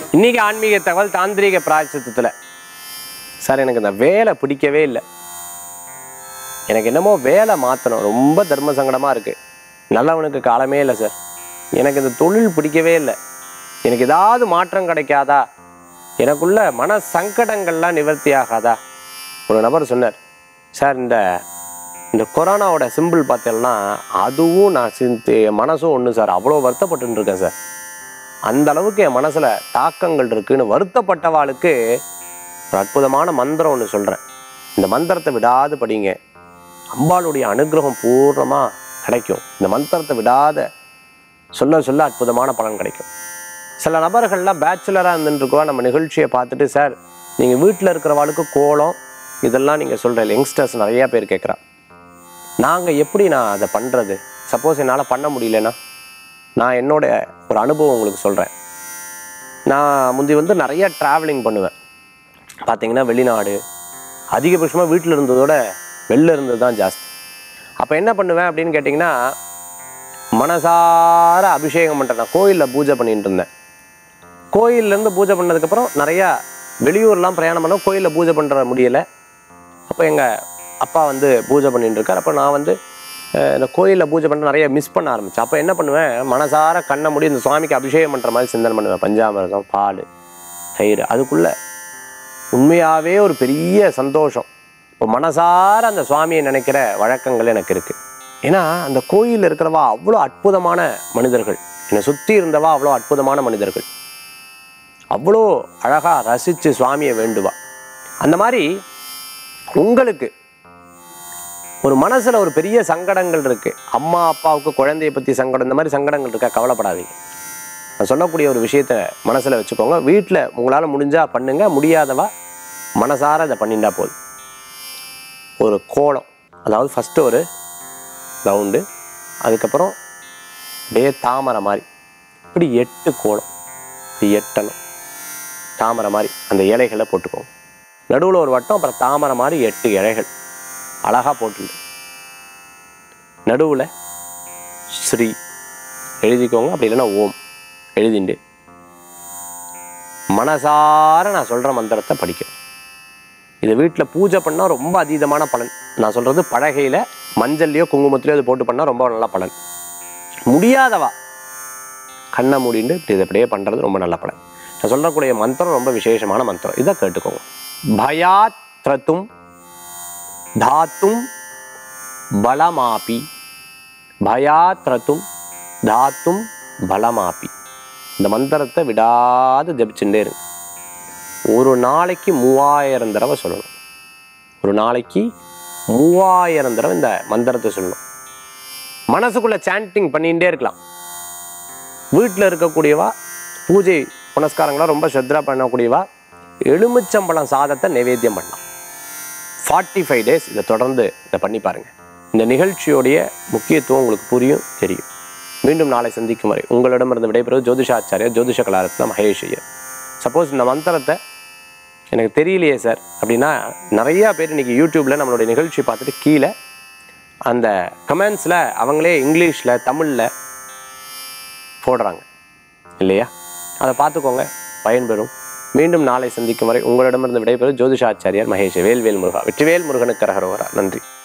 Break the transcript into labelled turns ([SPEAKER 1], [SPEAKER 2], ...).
[SPEAKER 1] இன்னைக்கு ஆன்மீக தகவல் தாந்திரீக பிராய்ச்சித்தத்தில் சார் எனக்கு இந்த வேலை பிடிக்கவே இல்லை எனக்கு என்னமோ வேலை மாற்றணும் ரொம்ப தர்ம சங்கடமாக இருக்குது நல்லவனுக்கு காலமே இல்லை சார் எனக்கு இந்த தொழில் பிடிக்கவே இல்லை எனக்கு ஏதாவது மாற்றம் கிடைக்காதா எனக்குள்ள மன சங்கடங்கள்லாம் நிவர்த்தி ஆகாதா ஒரு நபர் சொன்னார் சார் இந்த இந்த கொரோனாவோட சிம்பிள் பார்த்தீங்கன்னா அதுவும் நான் சிந்து என் மனசும் ஒன்று சார் அவ்வளோ வருத்தப்பட்டு இருக்கேன் சார் அந்த அளவுக்கு என் மனசில் தாக்கங்கள் இருக்குன்னு வருத்தப்பட்டவாளுக்கு ஒரு அற்புதமான மந்திரம் ஒன்று சொல்கிறேன் இந்த மந்திரத்தை விடாது படிங்க அம்பாளுடைய அனுகிரகம் பூர்ணமாக கிடைக்கும் இந்த மந்திரத்தை விடாத சொல்ல சொல்ல அற்புதமான பலன் கிடைக்கும் சில நபர்கள்லாம் பேச்சுலராக இருந்துருக்கோம் நம்ம நிகழ்ச்சியை பார்த்துட்டு சார் நீங்கள் வீட்டில் இருக்கிறவாளுக்கு கோலம் இதெல்லாம் நீங்கள் சொல்கிற யங்ஸ்டர்ஸ் நிறையா பேர் கேட்குறா நாங்கள் எப்படி நான் அதை பண்ணுறது சப்போஸ் என்னால் பண்ண முடியலன்னா நான் என்னோட ஒரு அனுபவம் உங்களுக்கு சொல்கிறேன் நான் முந்தி வந்து நிறைய ட்ராவலிங் பண்ணுவேன் பார்த்தீங்கன்னா வெளிநாடு அதிகபட்சமாக வீட்டில் இருந்ததோட வெளில இருந்தது தான் ஜாஸ்தி அப்போ என்ன பண்ணுவேன் அப்படின்னு கேட்டிங்கன்னா மனசார அபிஷேகம் பண்ணுறேன் நான் கோயிலில் பூஜை பண்ணிட்டு இருந்தேன் கோயில்லேருந்து பூஜை பண்ணதுக்கப்புறம் நிறையா வெளியூர்லாம் பிரயாணம் பண்ண கோயிலில் பூஜை பண்ணுற முடியலை அப்போ எங்கள் அப்பா வந்து பூஜை பண்ணிட்டு இருக்கார் அப்போ நான் வந்து அஹ், இந்த கோயிலில் பூஜை பண்ண நிறைய மிஸ் பண்ண ஆரம்பித்தேன் அப்போ என்ன பண்ணுவேன் மனசார கண்ணை மூடி இந்த சுவாமிக்கு அபிஷேகம் பண்ணுற மாதிரி சிந்தனை பண்ணுவேன் பஞ்சாமிரதம் பால் தயிர் அதுக்குள்ளே உண்மையாகவே ஒரு பெரிய சந்தோஷம் இப்போ மனசார அந்த சுவாமியை நினைக்கிற வழக்கங்கள் எனக்கு இருக்குது ஏன்னா அந்த கோயிலில் இருக்கிறவா அவ்வளோ அற்புதமான மனிதர்கள் என்னை சுற்றி இருந்தவா அவ்வளோ அற்புதமான மனிதர்கள் அவ்வளோ அழகாக ரசித்து சுவாமியை வேண்டுவா அந்த மாதிரி உங்களுக்கு ஒரு மனசில் ஒரு பெரிய சங்கடங்கள் இருக்குது அம்மா அப்பாவுக்கு குழந்தைய பற்றி சங்கடம் இந்த மாதிரி சங்கடங்கள் இருக்கா கவலைப்படாதீங்க நான் சொல்லக்கூடிய ஒரு விஷயத்த மனசில் வச்சுக்கோங்க வீட்டில் உங்களால் முடிஞ்சால் பண்ணுங்க முடியாதவா மனசார அதை பண்ணிட்டா போதும் ஒரு கோலம் அதாவது ஃபஸ்ட்டு ஒரு ரவுண்டு அதுக்கப்புறம் அப்படியே தாமரை மாதிரி இப்படி எட்டு கோலம் இப்படி எட்டணும் தாமரை மாதிரி அந்த இலைகளை போட்டுக்கோங்க நடுவில் ஒரு வட்டம் அப்புறம் தாமரை மாதிரி எட்டு இலைகள் அழகாக போட்டுண்டு நடுவில் ஸ்ரீ எழுதிக்கோங்க அப்படி இல்லைன்னா ஓம் எழுதிண்டு மனசார நான் சொல்கிற மந்திரத்தை படிக்கணும் இது வீட்டில் பூஜை பண்ணால் ரொம்ப அதீதமான பலன் நான் சொல்கிறது பலகையில் மஞ்சள்லையோ குங்குமத்திலையோ அது போட்டு பண்ணால் ரொம்ப நல்ல பலன் முடியாதவா கண்ணை மூடிண்டு இப்படி இதை அப்படியே பண்ணுறது ரொம்ப நல்ல பலன் நான் சொல்லக்கூடிய மந்திரம் ரொம்ப விசேஷமான மந்திரம் இதை கேட்டுக்கோங்க பயாத் த்ரத்தும் தாத்தும் பலமாபி பயாத்ரத்தும் தாத்தும் பலமாபி இந்த மந்திரத்தை விடாது ஜபிச்சுட்டே இருங்க ஒரு நாளைக்கு மூவாயிரம் தடவை சொல்லணும் ஒரு நாளைக்கு மூவாயிரம் தடவை இந்த மந்திரத்தை சொல்லணும் மனசுக்குள்ள சாண்டிங் பண்ணிகிட்டே இருக்கலாம் வீட்டில் இருக்கக்கூடியவா பூஜை புனஸ்காரங்களாம் ரொம்ப ஸ்ரத்தா பண்ணக்கூடியவா எலுமிச்சம்பழம் சாதத்தை நைவேத்தியம் பண்ணலாம் ஃபார்ட்டி ஃபைவ் டேஸ் இதை தொடர்ந்து இதை பண்ணி பாருங்க இந்த நிகழ்ச்சியோடைய முக்கியத்துவம் உங்களுக்கு புரியும் தெரியும் மீண்டும் நாளை சந்திக்கும் வரை உங்களிடமிருந்து விடைபெறுவது ஜோதிஷாச்சாரியர் ஜோதிஷ கலாரத்ன மகேஷ் ஐயர் சப்போஸ் இந்த மந்திரத்தை எனக்கு தெரியலையே சார் அப்படின்னா நிறையா பேர் இன்றைக்கி யூடியூப்பில் நம்மளுடைய நிகழ்ச்சி பார்த்துட்டு கீழே அந்த கமெண்ட்ஸில் அவங்களே இங்கிலீஷில் தமிழில் போடுறாங்க இல்லையா அதை பார்த்துக்கோங்க பயன்பெறும் மீண்டும் நாளை சந்திக்கும் வரை உங்களிடமிருந்து விடைபெறும் ஜோதிஷாச்சாரியார் மகேஷ் வேல்வேல் முருகா வெற்றிவேல் முருகனுக்கு கரகரோகரா நன்றி